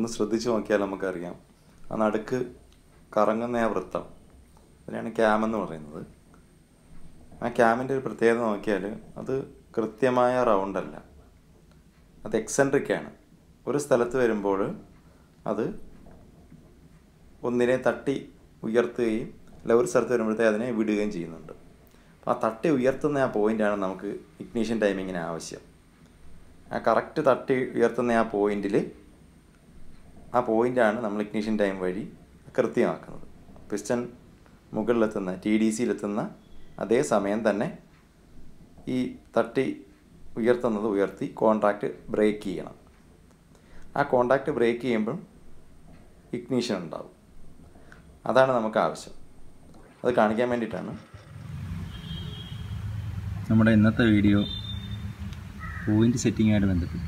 ഒന്ന് ശ്രദ്ധിച്ച് നോക്കിയാൽ നമുക്കറിയാം ആ നടുക്ക് കറങ്ങുന്ന ആ വൃത്തം അതിനാണ് ക്യാം എന്ന് പറയുന്നത് ആ ക്യാമിൻ്റെ ഒരു പ്രത്യേകത നോക്കിയാൽ അത് കൃത്യമായ റൗണ്ടല്ല അത് എക്സെൻട്രിക്കാണ് ഒരു സ്ഥലത്ത് വരുമ്പോൾ അത് ഒന്നിനെ തട്ടി ഉയർത്തുകയും അല്ല ഒരു സ്ഥലത്ത് വരുമ്പോഴത്തേ അതിനെ വിടുകയും ചെയ്യുന്നുണ്ട് അപ്പോൾ ആ തട്ടി ഉയർത്തുന്ന ആ പോയിൻ്റാണ് നമുക്ക് ഇഗ്നീഷൻ ടൈമിങ്ങിന് ആവശ്യം ആ കറക്റ്റ് തട്ടി ഉയർത്തുന്ന ആ പോയിന്റിൽ ആ പോയിൻ്റാണ് നമ്മൾ ഇഗ്നീഷൻ ടൈം വഴി കൃത്യമാക്കുന്നത് പിസ്റ്റൺ മുകളിലെത്തുന്ന ടി ഡി സിയിലെത്തുന്ന അതേ സമയം തന്നെ ഈ തട്ടി ഉയർത്തുന്നത് ഉയർത്തി കോൺട്രാക്റ്റ് ബ്രേക്ക് ചെയ്യണം ആ കോൺടാക്റ്റ് ബ്രേക്ക് ചെയ്യുമ്പം ഇഗ്നീഷൻ ഉണ്ടാവും അതാണ് നമുക്ക് ആവശ്യം അത് കാണിക്കാൻ വേണ്ടിയിട്ടാണ് നമ്മുടെ ഇന്നത്തെ വീഡിയോ പോയിൻ്റ് സെറ്റിങ്ങായിട്ട് ബന്ധപ്പെട്ട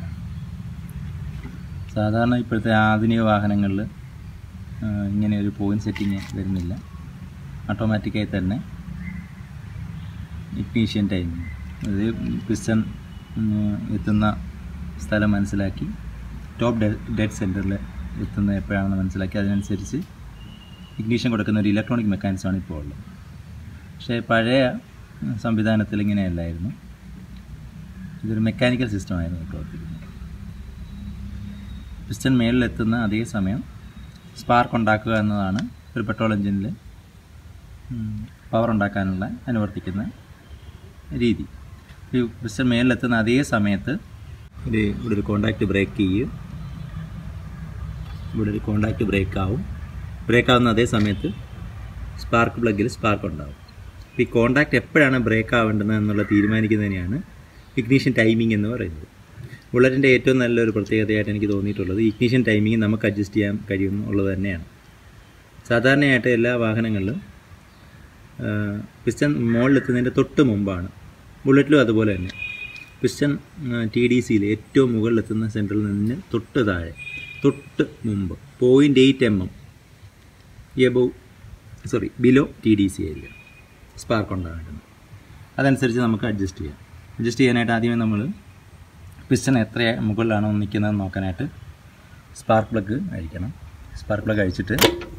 സാധാരണ ഇപ്പോഴത്തെ ആധുനിക വാഹനങ്ങളിൽ ഇങ്ങനെ ഒരു പോയിൻ്റ് സെറ്റിങ് വരുന്നില്ല ഓട്ടോമാറ്റിക്കായി തന്നെ ഇഗ്നീഷ്യൻ ടൈമിങ് അതായത് പിസ്റ്റൺ എത്തുന്ന സ്ഥലം മനസ്സിലാക്കി ടോപ്പ് ഡെ ഡെഡ് സെൻറ്ററിൽ എത്തുന്ന എപ്പോഴാണെന്ന് മനസ്സിലാക്കി അതിനനുസരിച്ച് ഇഗ്നീഷൻ കൊടുക്കുന്ന ഒരു ഇലക്ട്രോണിക് മെക്കാനിസമാണ് ഇപ്പോൾ ഉള്ളത് പക്ഷേ പഴയ സംവിധാനത്തിൽ ഇങ്ങനെയല്ലായിരുന്നു ഇതൊരു മെക്കാനിക്കൽ സിസ്റ്റമായിരുന്നു പ്രവർത്തിക്കുന്നത് പിസ്റ്റൺ മേളിലെത്തുന്ന അതേ സമയം സ്പാർക്ക് ഉണ്ടാക്കുക എന്നതാണ് ഒരു പെട്രോൾ എഞ്ചിനിൽ പവർ ഉണ്ടാക്കാനുള്ള അനുവർത്തിക്കുന്ന രീതി ഈ പിസ്റ്റൺ മേളിലെത്തുന്ന അതേ സമയത്ത് ഒരു ഇവിടെ ഒരു കോണ്ടാക്റ്റ് ബ്രേക്ക് ചെയ്യും ഇവിടെ ഒരു കോണ്ടാക്റ്റ് ബ്രേക്ക് ആവും ബ്രേക്ക് ആവുന്ന അതേ സമയത്ത് സ്പാർക്ക് പ്ലഗിൽ സ്പാർക്ക് ഉണ്ടാവും അപ്പോൾ ഈ കോണ്ടാക്റ്റ് എപ്പോഴാണ് ബ്രേക്ക് ആവേണ്ടത് എന്നുള്ള തീരുമാനിക്കുന്നതിനെയാണ് ഇഗ്നീഷൻ ടൈമിംഗ് എന്ന് പറയുന്നത് ബുള്ളറ്റിൻ്റെ ഏറ്റവും നല്ലൊരു പ്രത്യേകതയായിട്ട് എനിക്ക് തോന്നിയിട്ടുള്ളത് ഇഗ്നീഷൻ ടൈമിംഗ് നമുക്ക് അഡ്ജസ്റ്റ് ചെയ്യാൻ കഴിയും എന്നുള്ളത് തന്നെയാണ് സാധാരണയായിട്ട് എല്ലാ വാഹനങ്ങളിലും പിസ്റ്റൺ മുകളിലെത്തുന്നതിൻ്റെ തൊട്ട് മുമ്പാണ് ബുള്ളറ്റിലും അതുപോലെ തന്നെ പിസ്റ്റൺ ടി ഡി സിയിൽ ഏറ്റവും മുകളിലെത്തുന്ന സെൻറ്ററിൽ നിന്ന് തൊട്ട് താഴെ തൊട്ട് മുമ്പ് point eight M M above sorry below T D C ആയിരിക്കും സ്പാർക്ക് ഉണ്ടാകേണ്ടത് അതനുസരിച്ച് നമുക്ക് അഡ്ജസ്റ്റ് ചെയ്യാം അഡ്ജസ്റ്റ് ചെയ്യാനായിട്ട് ആദ്യമേ നമ്മൾ പിസ്റ്റൺ എത്ര മുകളിലാണോ നിൽക്കുന്നതെന്ന് നോക്കാനായിട്ട് സ്പാർക്ക് പ്ലഗ് അഴിക്കണം സ്പാർക്ക് പ്ലഗ് അഴിച്ചിട്ട്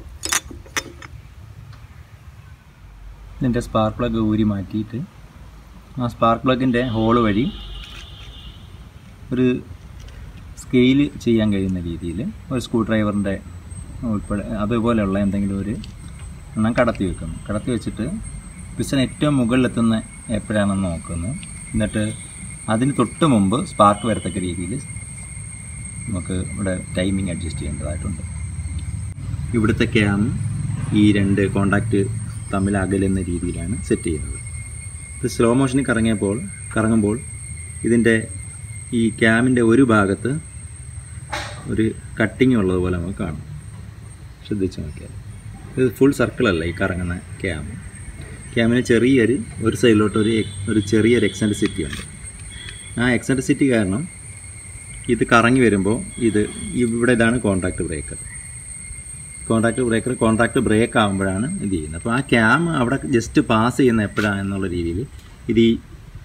ഇതിൻ്റെ സ്പാർക്ക് പ്ലഗ് ഊരി മാറ്റിയിട്ട് ആ സ്പാർക്ക് പ്ലഗിൻ്റെ ഹോള് വഴി ഒരു സ്കെയിൽ ചെയ്യാൻ കഴിയുന്ന രീതിയിൽ ഒരു സ്ക്രൂ ഡ്രൈവറിൻ്റെ ഉൾപ്പെടെ അതുപോലെയുള്ള എന്തെങ്കിലും ഒരു എണ്ണം കടത്തി വെക്കുന്നു കടത്തി വെച്ചിട്ട് പിസ്റ്റൺ ഏറ്റവും മുകളിലെത്തുന്ന എപ്പോഴാണെന്ന് നോക്കുന്നു എന്നിട്ട് അതിന് തൊട്ട് മുമ്പ് സ്പാർക്ക് വരത്തക്ക രീതിയിൽ നമുക്ക് ഇവിടെ ടൈമിംഗ് അഡ്ജസ്റ്റ് ചെയ്യേണ്ടതായിട്ടുണ്ട് ഇവിടുത്തെ ക്യാം ഈ രണ്ട് കോണ്ടാക്റ്റ് തമ്മിൽ അകലുന്ന രീതിയിലാണ് സെറ്റ് ചെയ്യുന്നത് ഇത് സ്ലോ മോഷനിൽ കറങ്ങിയപ്പോൾ കറങ്ങുമ്പോൾ ഇതിൻ്റെ ഈ ക്യാമിൻ്റെ ഒരു ഭാഗത്ത് ഒരു കട്ടിങ് ഉള്ളതുപോലെ നമുക്ക് കാണും ശ്രദ്ധിച്ച് നോക്കിയാൽ ഇത് ഫുൾ സർക്കിളല്ല ഈ കറങ്ങുന്ന ക്യാം ക്യാമിന് ചെറിയൊരു ഒരു സൈഡിലോട്ട് ഒരു ഒരു ചെറിയൊരു എക്സെൻട്രിസിറ്റി ഉണ്ട് ആ എക്സെൻട്രിസിറ്റി കാരണം ഇത് കറങ്ങി വരുമ്പോൾ ഇത് ഇവിടെ ഇതാണ് contact breaker contact breaker contact break ആകുമ്പോഴാണ് ഇത് ചെയ്യുന്നത് അപ്പോൾ ആ ക്യാം അവിടെ ജസ്റ്റ് പാസ് ചെയ്യുന്ന എപ്പോഴാണ് എന്നുള്ള രീതിയിൽ ഇത് ഈ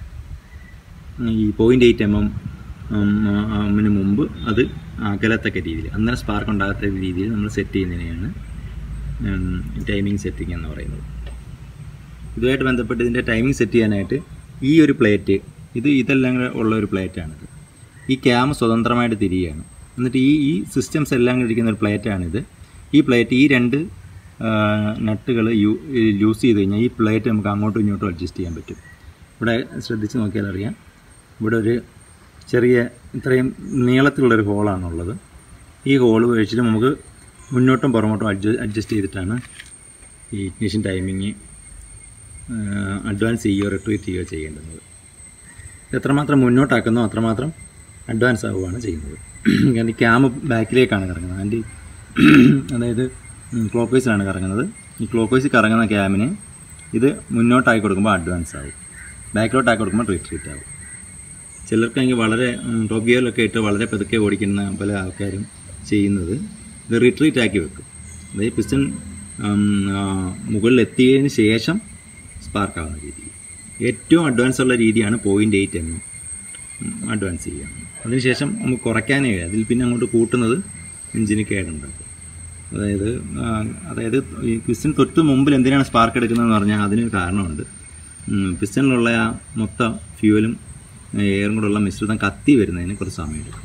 ഈ പോയിൻ്റ് എയ്റ്റ് എം എം എമ്മിന് മുമ്പ് അത് അകലത്തക്ക രീതിയിൽ അന്നേരം സ്പാർക്ക് ഉണ്ടാകാത്ത രീതിയിൽ നമ്മൾ സെറ്റ് ചെയ്യുന്നതിനെയാണ് ടൈമിംഗ് സെറ്റിംഗ് എന്ന് പറയുന്നത് ഇതുമായിട്ട് ബന്ധപ്പെട്ട് ഇതിൻ്റെ ടൈമിംഗ് സെറ്റ് ചെയ്യാനായിട്ട് ഈ ഒരു പ്ലേറ്റ് ഇത് ഇതെല്ലാം കൂടെ ഉള്ള ഒരു പ്ലേറ്റാണിത് ഈ ക്യാം സ്വതന്ത്രമായിട്ട് തിരിയുകയാണ് എന്നിട്ട് ഈ ഈ സിസ്റ്റംസ് എല്ലാം കൂടി ഇരിക്കുന്ന ഒരു പ്ലേറ്റാണിത് ഈ പ്ലേറ്റ് ഈ രണ്ട് നട്ടുകൾ യൂ യൂസ് ചെയ്ത് കഴിഞ്ഞാൽ ഈ പ്ലേറ്റ് നമുക്ക് അങ്ങോട്ടും ഇങ്ങോട്ടും അഡ്ജസ്റ്റ് ചെയ്യാൻ പറ്റും ഇവിടെ ശ്രദ്ധിച്ച് നോക്കിയാൽ അറിയാം ഇവിടെ ഒരു ചെറിയ ഇത്രയും നീളത്തിലുള്ളൊരു ഹോളാണുള്ളത് ഈ ഹോൾ വെച്ചിട്ട് നമുക്ക് മുന്നോട്ടും പുറമോട്ടും അഡ്ജ അഡ്ജസ്റ്റ് ചെയ്തിട്ടാണ് ഈ ഇഗ്നിഷൻ ടൈമിങ് അഡ്വാൻസ് ചെയ്യുകയോ റിട്രീറ്റ് ചെയ്യുകയോ ചെയ്യേണ്ടുന്നത് എത്രമാത്രം മുന്നോട്ടാക്കുന്നോ അത്രമാത്രം അഡ്വാൻസ് ആവുകയാണ് ചെയ്യുന്നത് കാരണം ഈ ക്യാമ് ബാക്കിലേക്കാണ് കറങ്ങുന്നത് അതിൻ്റെ അതായത് ക്ലോക്ക് വൈസിലാണ് കറങ്ങുന്നത് ഈ ക്ലോക്ക് വൈസ് കറങ്ങുന്ന ക്യാമിന് ഇത് മുന്നോട്ടാക്കി കൊടുക്കുമ്പോൾ അഡ്വാൻസ് ആവും ബാക്കിലോട്ടാക്കി കൊടുക്കുമ്പോൾ റിട്രീറ്റ് ആവും ചിലർക്കാണെങ്കിൽ വളരെ ടോപ്പ് ഗിയറിലൊക്കെ ഇട്ട് വളരെ പതുക്കെ ഓടിക്കുന്ന പല ആൾക്കാരും ചെയ്യുന്നത് ഇത് റിട്രീറ്റ് ആക്കി വെക്കും അതായത് പിസ്റ്റൺ മുകളിലെത്തിയതിന് ശേഷം സ്പാർക്ക് ആവുന്ന രീതി ഏറ്റവും അഡ്വാൻസ് ഉള്ള രീതിയാണ് പോയിൻ്റ് എയ്റ്റ് എം അഡ്വാൻസ് ചെയ്യുക അതിനുശേഷം നമുക്ക് കുറയ്ക്കാനേ കഴിയും അതിൽ പിന്നെ അങ്ങോട്ട് കൂട്ടുന്നത് എഞ്ചിന് കേടുണ്ടാക്കും അതായത് ആ, അതായത് ഈ പിസ്റ്റൺ തൊട്ട് മുമ്പിൽ എന്തിനാണ് സ്പാർക്ക് എടുക്കുന്നതെന്ന് പറഞ്ഞാൽ അതിനൊരു കാരണമുണ്ട് ഉം, പിസ്റ്റണിലുള്ള ആ മൊത്തം ഫ്യൂവലും എയറും കൂടെയുള്ള മിശ്രിതം കത്തി വരുന്നതിന് കുറച്ച് സമയമെടുക്കും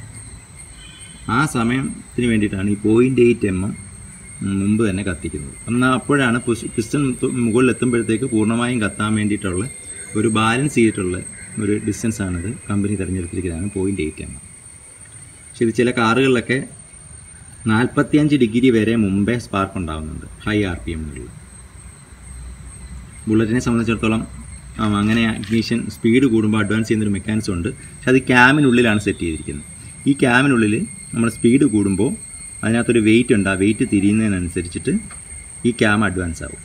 ആ സമയത്തിന് വേണ്ടിയിട്ടാണ് ഈ പോയിൻ്റ് എയ്റ്റ് എം എം മുമ്പ് തന്നെ കത്തിക്കുന്നത് എന്നാൽ അപ്പോഴാണ് പുഷ്- പിസ്റ്റൺ തു- മുകളിൽ എത്തുമ്പോഴത്തേക്ക് പൂർണ്ണമായും കത്താൻ വേണ്ടിയിട്ടുള്ള ഒരു ബാലൻസ് ചെയ്തിട്ടുള്ള ഒരു ഡിസ്റ്റൻസ് ആണിത് കമ്പനി തിരഞ്ഞെടുത്തിരിക്കുന്നതാണ് പോയിൻ്റ് എയ്റ്റ് എം എം പക്ഷേ ഇത് ചില കാറുകളിലൊക്കെ നാൽപ്പത്തിയഞ്ച് ഡിഗ്രി വരെ മുമ്പേ സ്പാർക്ക് ഉണ്ടാകുന്നുണ്ട് ഹൈ ആർ പി എമ്മിലുള്ള ബുള്ളറ്റിനെ സംബന്ധിച്ചിടത്തോളം ആ, അങ്ങനെ ഇഗ്നീഷൻ സ്പീഡ് കൂടുമ്പോൾ അഡ്വാൻസ് ചെയ്യുന്നൊരു മെക്കാനിസം ഉണ്ട് പക്ഷെ അത് ക്യാമിനുള്ളിലാണ് സെറ്റ് ചെയ്തിരിക്കുന്നത് ഈ ക്യാമിനുള്ളിൽ നമ്മൾ സ്പീഡ് കൂടുമ്പോൾ അതിനകത്തൊരു വെയിറ്റ് ഉണ്ട് ആ വെയിറ്റ് തിരിയുന്നതിനനുസരിച്ചിട്ട് ഈ ക്യാം അഡ്വാൻസ് ആവും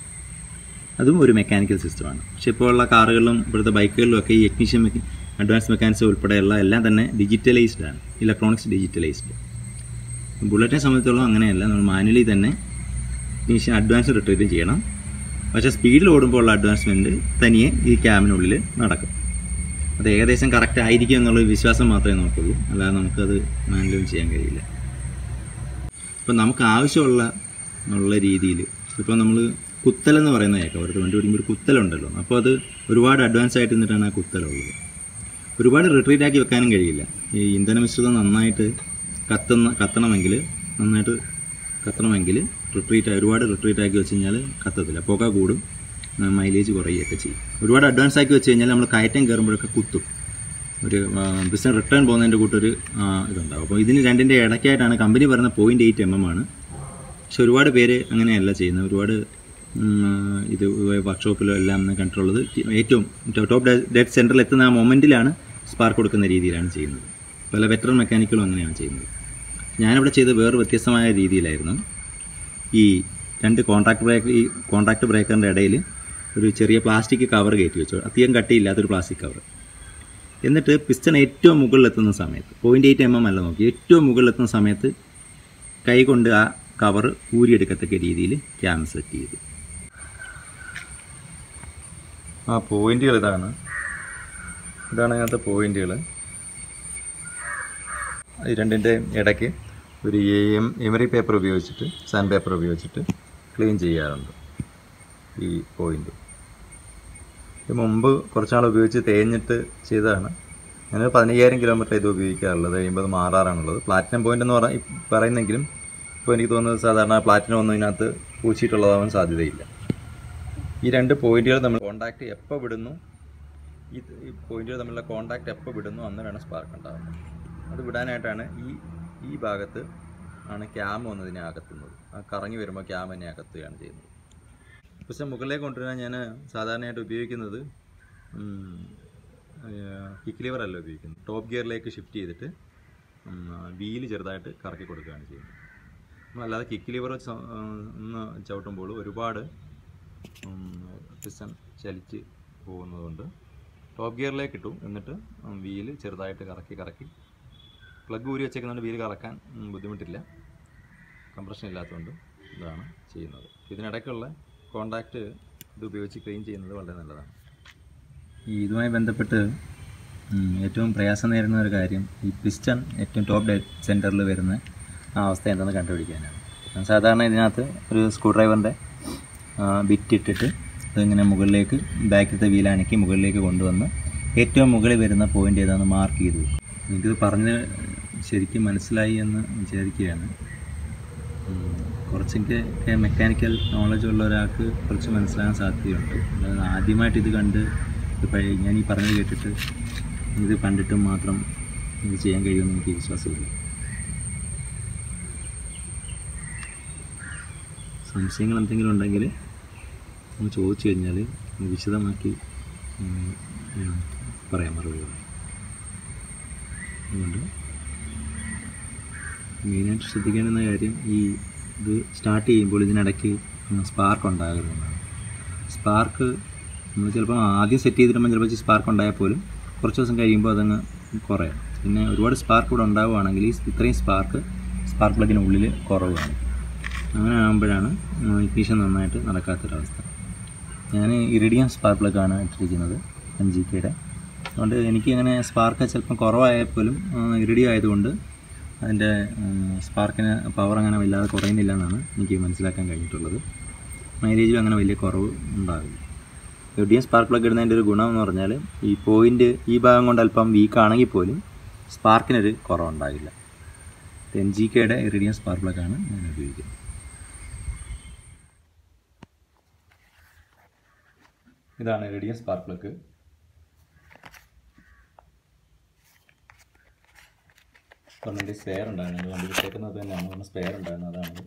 അതും ഒരു മെക്കാനിക്കൽ സിസ്റ്റമാണ് പക്ഷേ ഇപ്പോൾ ഉള്ള കാറുകളിലും ഇപ്പോഴത്തെ ബൈക്കുകളിലും ഒക്കെ ഈ എഗ്നീഷൻ അഡ്വാൻസ് മെക്കാനിസം ഉൾപ്പെടെയുള്ള എല്ലാം തന്നെ ഡിജിറ്റലൈസ്ഡ് ആണ് ഇലക്ട്രോണിക്സ് ഡിജിറ്റലൈസ്ഡ് ബുള്ളറ്റിനെ സംബന്ധിച്ചിടത്തോളം അങ്ങനെയല്ല നമ്മൾ മാനുവലി തന്നെ ഇഗ്നീഷൻ അഡ്വാൻസ് റിട്രീറ്റ് ചെയ്യണം പക്ഷേ സ്പീഡിൽ ഓടുമ്പോൾ ഉള്ള അഡ്വാൻസ്മെൻറ്റ് തനിയെ ഈ ക്യാമിനുള്ളിൽ നടക്കും അത് ഏകദേശം കറക്റ്റ് ആയിരിക്കും എന്നുള്ള ഒരു വിശ്വാസം മാത്രമേ നമുക്കുള്ളൂ അല്ലാതെ നമുക്കത് മാനുവലും ചെയ്യാൻ കഴിയില്ല ഇപ്പം നമുക്ക് ആവശ്യമുള്ള ഉള്ള രീതിയിൽ ഇപ്പോൾ നമ്മൾ കുത്തലെന്ന് പറയുന്ന കേൾക്കാം ഒരു വണ്ടി ഓടിക്കുമ്പോൾ ഒരു കുത്തലുണ്ടല്ലോ അപ്പോൾ അത് ഒരുപാട് അഡ്വാൻസ് ആയിട്ട് നിന്നിട്ടാണ് ആ കുത്തലുള്ളത് ഒരുപാട് റിട്രീറ്റ് ആക്കി വെക്കാനും കഴിയില്ല ഈ ഇന്ധന മിശ്രിതം നന്നായിട്ട് കത്തുന്ന കത്തണമെങ്കിൽ നന്നായിട്ട് കത്തണമെങ്കിൽ റിട്രീറ്റ് ഒരുപാട് റിട്രീറ്റ് ആക്കി വെച്ച് കഴിഞ്ഞാൽ കത്തത്തില്ല പുക കൂടും മൈലേജ് കുറയുകയൊക്കെ ചെയ്യും ഒരുപാട് അഡ്വാൻസ് ആക്കി വെച്ച് കഴിഞ്ഞാൽ നമ്മൾ കയറ്റം കയറുമ്പോഴൊക്കെ കുത്തും ഒരു ബിസിനസ് റിട്ടേൺ പോകുന്നതിൻ്റെ കൂട്ടൊരു ആ, ഇതുണ്ടാവും അപ്പോൾ ഇതിന് രണ്ടിൻ്റെ ഇടയ്ക്കായിട്ടാണ് കമ്പനി പറയുന്ന പോയിൻറ്റ് എയ്റ്റ് എം എം ആണ് പക്ഷെ ഒരുപാട് പേര് അങ്ങനെയല്ല ചെയ്യുന്നത് ഒരുപാട് ഉം, ഇത് വർക്ക്ഷോപ്പിലോ എല്ലാം കണ്ടിട്ടുള്ളത് ഏറ്റവും ടോപ്പ് ഡെഡ് സെൻറ്ററിൽ എത്തുന്ന ആ മൊമെൻറ്റിലാണ് സ്പാർക്ക് കൊടുക്കുന്ന രീതിയിലാണ് ചെയ്യുന്നത് പല വെറ്ററൻ മെക്കാനിക്കുകളും അങ്ങനെയാണ് ചെയ്യുന്നത് ഞാനിവിടെ ചെയ്ത് വേറെ വ്യത്യസ്തമായ രീതിയിലായിരുന്നു ഈ രണ്ട് കോൺട്രാക്ട് ബ്രേക്ക് ഈ കോൺട്രാക്ട് ബ്രേക്കറിൻ്റെ ഇടയിൽ ഒരു ചെറിയ പ്ലാസ്റ്റിക് കവർ കയറ്റി വെച്ചു അധികം കട്ടിയില്ലാത്തൊരു പ്ലാസ്റ്റിക് കവർ എന്നിട്ട് പിസ്റ്റൺ ഏറ്റവും മുകളിലെത്തുന്ന സമയത്ത് പോയിൻ്റ് എയ്റ്റ് എം എം അല്ല നോക്കി ഏറ്റവും മുകളിലെത്തുന്ന സമയത്ത് കൈ കൊണ്ട് ആ കവർ ഊരിയെടുക്കത്തക്ക രീതിയിൽ ക്യാം സെറ്റ് ചെയ്തു ആ പോയിന്റുകൾ ഇതാണ് ഇതാണ് അതിനകത്തെ പോയിന്റുകൾ ഈ രണ്ടിൻ്റെ ഇടയ്ക്ക് ഒരു എം എമറി പേപ്പർ ഉപയോഗിച്ചിട്ട് സാൻഡ് പേപ്പർ ഉപയോഗിച്ചിട്ട് ക്ലീൻ ചെയ്യാറുണ്ട് ഈ പോയിന്റ് ഇത് മുമ്പ് കുറച്ചാൾ ഉപയോഗിച്ച് തേഞ്ഞിട്ട് ചെയ്തതാണ് ഞാൻ പതിനയ്യായിരം കിലോമീറ്റർ ഇത് ഉപയോഗിക്കാറുള്ളത് കഴിയുമ്പോൾ മാറാറാണുള്ളത് പ്ലാറ്റിനം പോയിന്റ് എന്ന് പറ പറയുന്നെങ്കിലും ഇപ്പോൾ എനിക്ക് തോന്നുന്നത് സാധാരണ പ്ലാറ്റിനം ഒന്നും ഇതിനകത്ത് പൂച്ചിട്ടുള്ളതാവാൻ സാധ്യതയില്ല ഈ രണ്ട് പോയിന്റുകൾ തമ്മിൽ കോണ്ടാക്ട് എപ്പോൾ വിടുന്നു ഈ ഈ പോയിന്റുകൾ തമ്മിലുള്ള കോണ്ടാക്ട് എപ്പോൾ വിടുന്നു അന്നേരമാണ് സ്പാർക്ക് ഉണ്ടാകുന്നത് അത് വിടാനായിട്ടാണ് ഈ ഈ ഭാഗത്ത് ആണ് ക്യാം വന്നതിനെ അകത്തുന്നത് ആ കറങ്ങി വരുമ്പോൾ ക്യാം എന്നെ അകത്തുകയാണ് ചെയ്യുന്നത് പക്ഷെ മുകളിലേക്ക് കൊണ്ടുവരാൻ ഞാൻ സാധാരണയായിട്ട് ഉപയോഗിക്കുന്നത് കിക്ക് ലിവർ അല്ല ഉപയോഗിക്കുന്നത് ടോപ്പ് ഗിയറിലേക്ക് ഷിഫ്റ്റ് ചെയ്തിട്ട് വീല് ചെറുതായിട്ട് കറക്കി കൊടുക്കുകയാണ് ചെയ്യുന്നത് നമ്മളല്ലാതെ കിക്ക് ലിവർ വെച്ച് സ- ആ, ഒന്ന് ചവിട്ടുമ്പോൾ ഒരുപാട് പിസ്റ്റൺ ചലിച്ച് പോകുന്നതുകൊണ്ട് ടോപ്പ് ഗിയറിലേക്ക് ഇട്ടു എന്നിട്ട് വീല് ചെറുതായിട്ട് കറക്കി കറക്കി പ്ലഗ് ഊരി വെച്ചേക്കുന്നതുകൊണ്ട് വീല് കറക്കാൻ ഉം, ബുദ്ധിമുട്ടില്ല കംപ്രഷൻ ഇല്ലാത്തതുകൊണ്ട് ഇതാണ് ചെയ്യുന്നത് ഇതിനിടയ്ക്കുള്ള കോണ്ടാക്റ്റ് ഇത് ഉപയോഗിച്ച് ക്ലീൻ ചെയ്യുന്നത് വളരെ നല്ലതാണ് ഈ ഇതുമായി ബന്ധപ്പെട്ട് ഉം, ഏറ്റവും പ്രയാസം നേരിടുന്ന ഒരു കാര്യം ഈ പിസ്റ്റൺ ഏറ്റവും ടോപ്പ് ഡെഡ് സെൻറ്ററിൽ വരുന്ന ആ അവസ്ഥ എന്താണെന്ന് കണ്ടുപിടിക്കാനാണ് ഞാൻ സാധാരണ ഇതിനകത്ത് ഒരു സ്ക്രൂ ഡ്രൈവറിൻ്റെ ബിറ്റ് ഇട്ടിട്ട് ഇതിങ്ങനെ മുകളിലേക്ക് ബാക്കിലത്തെ വീലാണിക്ക് മുകളിലേക്ക് കൊണ്ടുവന്ന് ഏറ്റവും മുകളിൽ വരുന്ന പോയിന്റ് ഏതാണെന്ന് മാർക്ക് ചെയ്ത് വെക്കും എനിക്കിത് പറഞ്ഞ് ശരിക്കും മനസ്സിലായി എന്ന് വിചാരിക്കുകയാണ് ഉം, കുറച്ചൊക്കെ ഒക്കെ മെക്കാനിക്കൽ നോളജ് ഉള്ള ഒരാൾക്ക് കുറച്ച് മനസ്സിലാകാൻ സാധ്യതയുണ്ട് അതായത് ആദ്യമായിട്ട് ഇത് കണ്ട് ഇത് പഴയ ഞാൻ ഈ പറഞ്ഞത് കേട്ടിട്ട് ഇത് കണ്ടിട്ടും മാത്രം ഇത് ചെയ്യാൻ കഴിയുമെന്ന് എനിക്ക് വിശ്വാസമില്ല സംശയങ്ങൾ എന്തെങ്കിലും ഉണ്ടെങ്കിൽ ഒന്ന് ചോദിച്ചു കഴിഞ്ഞാൽ ഒന്ന് വിശദമാക്കി ഉം, ഉം, പറയാം മറുപടി പറയാം അതുകൊണ്ട് മെയിനായിട്ട് ശ്രദ്ധിക്കേണ്ടുന്ന കാര്യം ഈ ഇത് സ്റ്റാർട്ട് ചെയ്യുമ്പോൾ ഇതിനിടയ്ക്ക് സ്പാർക്ക് ഉണ്ടാകുന്നതാണ് സ്പാർക്ക് നമ്മൾ ചിലപ്പോൾ ആദ്യം സെറ്റ് ചെയ്തിടുമ്പോൾ ചിലപ്പോൾ സ്പാർക്ക് ഉണ്ടായാൽ പോലും കുറച്ച് ദിവസം കഴിയുമ്പോൾ അതങ്ങ് കുറയാം പിന്നെ ഒരുപാട് സ്പാർക്ക് കൂടെ ഉണ്ടാവുകയാണെങ്കിൽ ഈ ഇത്രയും സ്പാർക്ക് സ്പാർക്ക് പ്ലഗിനുള്ളിൽ കുറവാണ് അങ്ങനെ ആകുമ്പോഴാണ് ഇഗ്നീഷൻ നന്നായിട്ട് നടക്കാത്തൊരവസ്ഥ ഞാൻ ഇറിഡിയം സ്പാർക്ക് പ്ലഗാണ് ഇട്ടിരിക്കുന്നത് എം ജി കെയുടെ അതുകൊണ്ട് എനിക്ക് അങ്ങനെ സ്പാർക്ക് ചിലപ്പം കുറവായാൽ പോലും ഇറിഡിയം ആയതുകൊണ്ട് അതിൻ്റെ സ്പാർക്കിന് പവർ അങ്ങനെ വല്ലാതെ കുറയുന്നില്ല എന്നാണ് എനിക്ക് മനസ്സിലാക്കാൻ കഴിഞ്ഞിട്ടുള്ളത് മൈലേജിലും അങ്ങനെ വലിയ കുറവ് ഉണ്ടാവില്ല എവിടെയും സ്പാർക്ക് പ്ലഗ് ഇടുന്നതിൻ്റെ ഒരു ഗുണം എന്ന് പറഞ്ഞാൽ ഈ പോയിൻ്റ് ഈ ഭാഗം കൊണ്ട് അല്പം വീക്ക് ആണെങ്കിൽ പോലും സ്പാർക്കിനൊരു കുറവുണ്ടാകില്ല എൻ ജി കെയുടെ ഇറിഡിയം സ്പാർക്ക് പ്ലഗാണ് ഞാൻ ഉപയോഗിക്കുന്നത് ഇതാണ് ഇറിഡിയം സ്പാർക്ക് പ്ലഗ് ഒരെണ്ണം സ്പെയർ ഉണ്ടായിരുന്നു എൻ്റെ വണ്ടി വിട്ടേക്കുന്നത് തന്നെയാണ് ഒന്ന് സ്പെയർ ഉണ്ടായിരുന്നു അതാണ്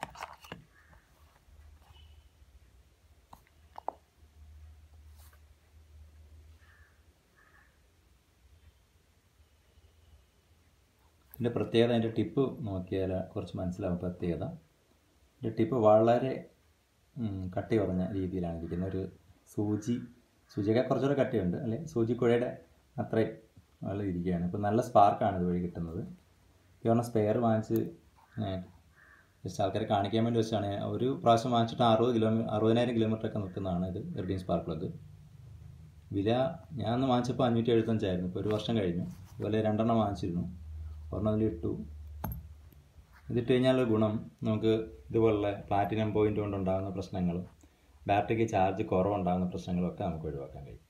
ഇതിൻ്റെ പ്രത്യേകത അതിൻ്റെ ടിപ്പ് നോക്കിയാൽ കുറച്ച് മനസ്സിലാവും പ്രത്യേകത ഇതിൻ്റെ ടിപ്പ് വളരെ ഉം, കട്ടി കുറഞ്ഞ രീതിയിലാണ് ഇരിക്കുന്നത് ഒരു സൂചി സൂചിയൊക്കെ കുറച്ചുകൂടെ കട്ടിയുണ്ട് അല്ലെ സൂചിക്കുഴയുടെ അത്രയും വെള്ളം ഇരിക്കുകയാണ് ഇപ്പോൾ നല്ല സ്പാർക്കാണ് ഇതുവഴി കിട്ടുന്നത് ഇവരുടെ സ്പെയർ വാങ്ങിച്ച് ജസ്റ്റ് ആൾക്കാരെ കാണിക്കാൻ വേണ്ടി വെച്ചാണ് ഒരു പ്രാവശ്യം വാങ്ങിച്ചിട്ട് അറുപത് കിലോമീറ്റർ അറുപതിനായിരം കിലോമീറ്റർ ഒക്കെ നിൽക്കുന്നതാണ് ഇത് എർഡിയൻ സ്പാർക്ക് പ്ലഗ് വില ഞാൻ അന്ന് വാങ്ങിച്ചപ്പോൾ അഞ്ഞൂറ്റി എഴുപത്തഞ്ചായിരുന്നു ഇപ്പോൾ ഒരു വർഷം കഴിഞ്ഞു അതുപോലെ രണ്ടെണ്ണം വാങ്ങിച്ചിരുന്നു ഒരെണ്ണം അതിൽ ഇട്ടു ഇതിട്ട് കഴിഞ്ഞാൽ ഗുണം നമുക്ക് ഇതുപോലുള്ള പ്ലാറ്റിനം പോയിന്റ് കൊണ്ടുണ്ടാകുന്ന പ്രശ്നങ്ങളും ബാറ്ററിക്ക് ചാർജ് കുറവുണ്ടാകുന്ന പ്രശ്നങ്ങളൊക്കെ നമുക്ക് ഒഴിവാക്കാൻ കഴിയും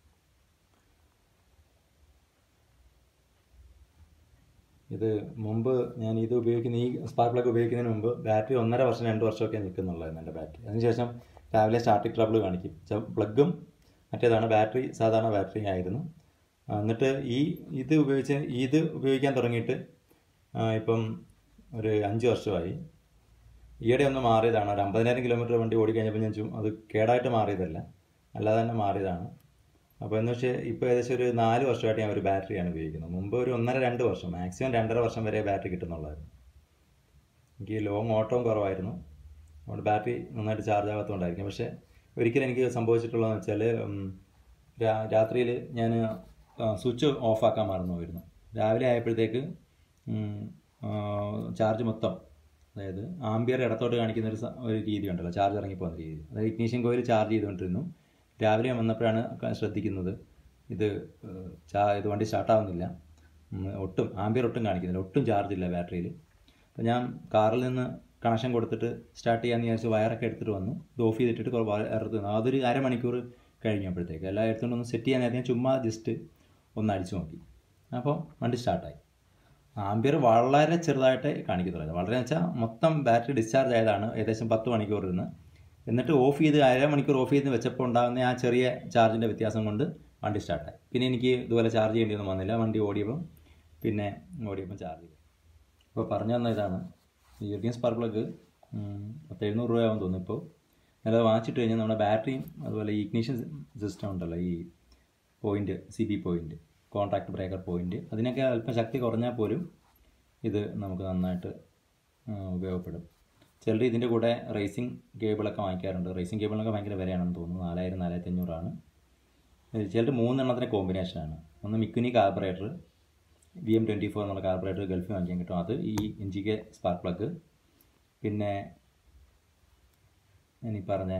ഇത് മുമ്പ് ഞാൻ ഇത് ഉപയോഗിക്കുന്ന ഈ സ്പാർക്ക് പ്ലഗ് ഉപയോഗിക്കുന്നതിന് മുമ്പ് ബാറ്ററി ഒന്നര വർഷം രണ്ട് വർഷമൊക്കെ നിൽക്കുന്നുള്ളായിരുന്നു എൻ്റെ ബാറ്ററി അതിനുശേഷം രാവിലെ സ്റ്റാർട്ടിങ് ട്രബിൾ കാണിക്കും പ്ലഗും മറ്റേതാണ് ബാറ്ററി സാധാരണ ബാറ്ററി ആയിരുന്നു ആ, എന്നിട്ട് ഈ ഇത് ഉപയോഗിച്ച് ഇത് ഉപയോഗിക്കാൻ തുടങ്ങിയിട്ട് ആ, ഇപ്പം ഒരു അഞ്ച് വർഷമായി ഈയിടെ ഒന്ന് മാറിയതാണ് ഒരു അമ്പതിനായിരം കിലോമീറ്റർ വണ്ടി ഓടിക്കഴിഞ്ഞപ്പോൾ ഞാൻ ചു- അത് കേടായിട്ട് മാറിയതല്ല അല്ലാതെ തന്നെ മാറിയതാണ് അപ്പോൾ എന്ന് വെച്ചാൽ ഇപ്പോൾ ഏകദേശം ഒരു നാല് വർഷമായിട്ട് ഞാൻ ഒരു ബാറ്ററിയാണ് ഉപയോഗിക്കുന്നത് മുമ്പ് ഒരു ഒന്നര രണ്ട് വർഷം മാക്സിമം രണ്ടര വർഷം വരെ ബാറ്ററി കിട്ടുന്നുള്ളായിരുന്നു എനിക്ക് ലോങ് ഓട്ടവും കുറവായിരുന്നു അതുകൊണ്ട് ബാറ്ററി നന്നായിട്ട് ചാർജ് ആകാത്തതുകൊണ്ടായിരിക്കും പക്ഷേ ഒരിക്കലും എനിക്ക് സംഭവിച്ചിട്ടുള്ളതെന്ന് വെച്ചാൽ രാത്രിയിൽ ഞാൻ സ്വിച്ച് ഓഫാക്കാൻ മറന്നു പോയിരുന്നു രാവിലെ ആയപ്പോഴത്തേക്ക് ചാർജ് മൊത്തം അതായത് ആംബിയർ ഇടത്തോട്ട് കാണിക്കുന്ന ഒരു സ- ഒരു രീതി ഉണ്ടല്ലോ ചാർജ് ഇറങ്ങിപ്പോകുന്ന രീതി അതായത് ഇഗ്നീഷ്യൻ കോയിൽ ചാർജ് ചെയ്തുകൊണ്ടിരുന്നു രാവിലെ വന്നപ്പോഴാണ് ക- ശ്രദ്ധിക്കുന്നത് ഇത് ഏഹ്, ചാ ഇത് വണ്ടി സ്റ്റാർട്ടാവുന്നില്ല ഉം, ഒട്ടും ആംബിയർ ഒട്ടും കാണിക്കുന്നില്ല ഒട്ടും ചാർജ് ഇല്ല ബാറ്ററിയിൽ അപ്പോൾ ഞാൻ കാറിൽ നിന്ന് കണക്ഷൻ കൊടുത്തിട്ട് സ്റ്റാർട്ട് ചെയ്യാമെന്ന് വിചാരിച്ച് വയറൊക്കെ എടുത്തിട്ട് വന്നു ഇത് ഓഫ് ചെയ്തിട്ട് കുറേ വയറത്ത് വന്നു അതൊരു അരമണിക്കൂർ കഴിഞ്ഞപ്പോഴത്തേക്ക് എല്ലാം എടുത്തുകൊണ്ട് ഒന്ന് സെറ്റ് ചെയ്യാൻ നേരത്തെ ഞാൻ ചുമ്മാ ജസ്റ്റ് ഒന്ന് അടിച്ചു നോക്കി അപ്പോൾ വണ്ടി സ്റ്റാർട്ടായി ആംബിയർ വളരെ ചെറുതായിട്ട് കാണിക്കത്തുള്ളൂ വളരെ വെച്ചാൽ മൊത്തം ബാറ്ററി ഡിസ്ചാർജ് ആയതാണ് ഏകദേശം പത്ത് മണിക്കൂർ ഇരുന്ന് എന്നിട്ട് ഓഫ് ചെയ്ത് അരമണിക്കൂർ ഓഫ് ചെയ്ത് വെച്ചപ്പോൾ ഉണ്ടാകുന്ന ആ ചെറിയ ചാർജിൻ്റെ വ്യത്യാസം കൊണ്ട് വണ്ടി സ്റ്റാർട്ടായി പിന്നെ എനിക്ക് ഇതുപോലെ ചാർജ് ചെയ്യേണ്ടിയൊന്നും വന്നില്ല വണ്ടി ഓടിയപ്പം പിന്നെ ഓടിയപ്പം ചാർജ് ചെയ്തു അപ്പോൾ പറഞ്ഞു തന്ന ഇതാണ് ഈ ഇയർഗിയൻ സ്പാർക്ക് പ്ലഗ് പത്ത് എഴുന്നൂറ് രൂപയാവും തോന്നുന്നു ഇപ്പോൾ ഞാനത് വാങ്ങിച്ചിട്ട് കഴിഞ്ഞാൽ നമ്മുടെ ബാറ്ററിയും അതുപോലെ ഈ ഇഗ്നീഷൻ സിസ്റ്റം ഉണ്ടല്ലോ ഈ point C B point contact breaker point അതിനൊക്കെ അല്പം ശക്തി കുറഞ്ഞാൽ പോലും ഇത് നമുക്ക് നന്നായിട്ട് ആ, ഉപയോഗപ്പെടും ചിലർ ഇതിൻ്റെ കൂടെ റേസിംഗ് കേബിളൊക്കെ വാങ്ങിക്കാറുണ്ട് റേസിംഗ് കേബിളിനൊക്കെ ഭയങ്കര വിലയാണെന്ന് തോന്നുന്നു നാലായിരം നാലായിരത്തി അഞ്ഞൂറാണ് ചിലർ മൂന്നെണ്ണത്തിന് കോമ്പിനേഷനാണ് ഒന്ന് Mikuni carburettor V M twenty four എന്നുള്ള കാർബറേറ്റർ ഗൾഫിൽ വാങ്ങിക്കാൻ കിട്ടും അത് ഈ N G K spark plug പിന്നെ ഞാൻ ഈ പറഞ്ഞ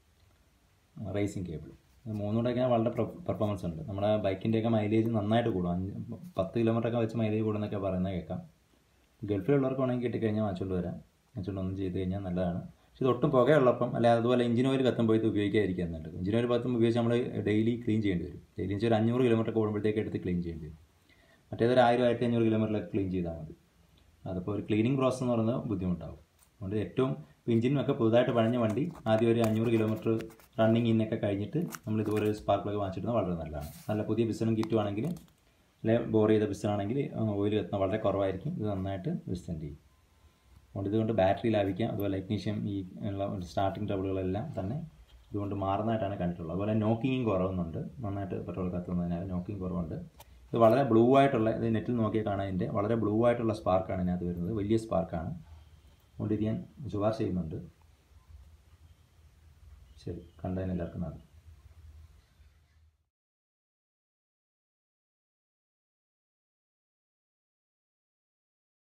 റേസിംഗ് കേബിൾ ഇത് മൂന്നുകൂടെയൊക്കെ വളരെ പെർഫോമൻസ് ഉണ്ട് നമ്മുടെ ബൈക്കിൻ്റെയൊക്കെ മൈലേജ് നന്നായിട്ട് കൂടും അഞ്ച് പത്ത് കിലോമീറ്ററൊക്കെ വെച്ച് മൈലേജ് കൂടുന്നൊക്കെ പറയുന്നത് കേൾക്കാം ഗൾഫിലുള്ളവർക്ക് വേണമെങ്കിൽ കിട്ടിക്കഴിഞ്ഞാൽ വാങ്ങിച്ചുകൊണ്ട് വരാം വാങ്ങിച്ചുകൊണ്ട് ഒന്നും ചെയ്ത് കഴിഞ്ഞാൽ നല്ലതാണ് പക്ഷെ ഇത് ഒട്ടും പുകയുള്ളപ്പം അല്ലെ അതുപോലെ എഞ്ചിൻ ഓയിൽ കത്തുമ്പോൾ ഇത് ഉപയോഗിക്കാതിരിക്കാൻ നല്ലത് എഞ്ചിൻ ഓയിൽ കത്തുമ്പോൾ ഉപയോഗിച്ച് നമ്മൾ ഡെയിലി ക്ലീൻ ചെയ്യേണ്ടി വരും ഡെയിലി വെച്ചാൽ ഒരു അഞ്ഞൂറ് കിലോമീറ്റർ കൂടുമ്പോഴത്തേക്ക് എടുത്ത് ക്ലീൻ ചെയ്യേണ്ടി വരും മറ്റേതൊരു ആയിരം ആയിരത്തി അഞ്ഞൂറ് കിലോമീറ്ററിലൊക്കെ ക്ലീൻ ചെയ്താൽ മതി അതിപ്പോൾ ഒരു ക്ലീനിങ് പ്രോസസ്സ് എന്ന് പറയുന്നത് ബുദ്ധിമുട്ടാവും അതുകൊണ്ട് ഏറ്റവും എഞ്ചിനൊക്കെ പുതുതായിട്ട് പഴഞ്ഞ വണ്ടി ആദ്യം ഒരു അഞ്ഞൂറ് കിലോമീറ്റർ റണ്ണിങ് ഇന്നൊക്കെ കഴിഞ്ഞിട്ട് നമ്മൾ ഇതുപോലെ ഒരു സ്പാർക്ക് പ്ലഗ് വാങ്ങിച്ചിരുന്നത് വളരെ നല്ലതാണ് നല്ല പുതിയ ബിസണും കിറ്റുവാണെങ്കിൽ അല്ലെ ബോർ ചെയ്ത ബിസണാണെങ്കിൽ ഓയിൽ കത്തുന്ന വളരെ കുറവായിരിക്കും ഇത് നന്നായിട്ട് വിസ്റ്റൻഡ് ചെയ്യും അതുകൊണ്ട് ഇതുകൊണ്ട് ബാറ്ററി ലാഭിക്കാം അതുപോലെ ഇഗ്നീഷ്യം ഈ ഉള്ള സ്റ്റാർട്ടിങ് ട്രബിളുകളെല്ലാം തന്നെ ഇതുകൊണ്ട് മാറുന്നതായിട്ടാണ് കണ്ടിട്ടുള്ളത് അതുപോലെ നോക്കിങ്ങും കുറവുന്നുണ്ട് നന്നായിട്ട് പെട്രോൾ കത്തുന്നതിനാൽ നോക്കിങ് കുറവുണ്ട് ഇത് വളരെ ബ്ലൂ ആയിട്ടുള്ള ഇത് നെറ്റിൽ നോക്കിയാൽ കാണാൻ ഇതിൻ്റെ വളരെ ബ്ലൂ ആയിട്ടുള്ള സ്പാർക്കാണ് ഇതിനകത്ത് വരുന്നത് വലിയ സ്പാർക്കാണ് അതുകൊണ്ട് ഇത് ഞാൻ ശുപാർശ ചെയ്യുന്നുണ്ട് ശരി കണ്ടതിന് എല്ലാവർക്കും നന്ദി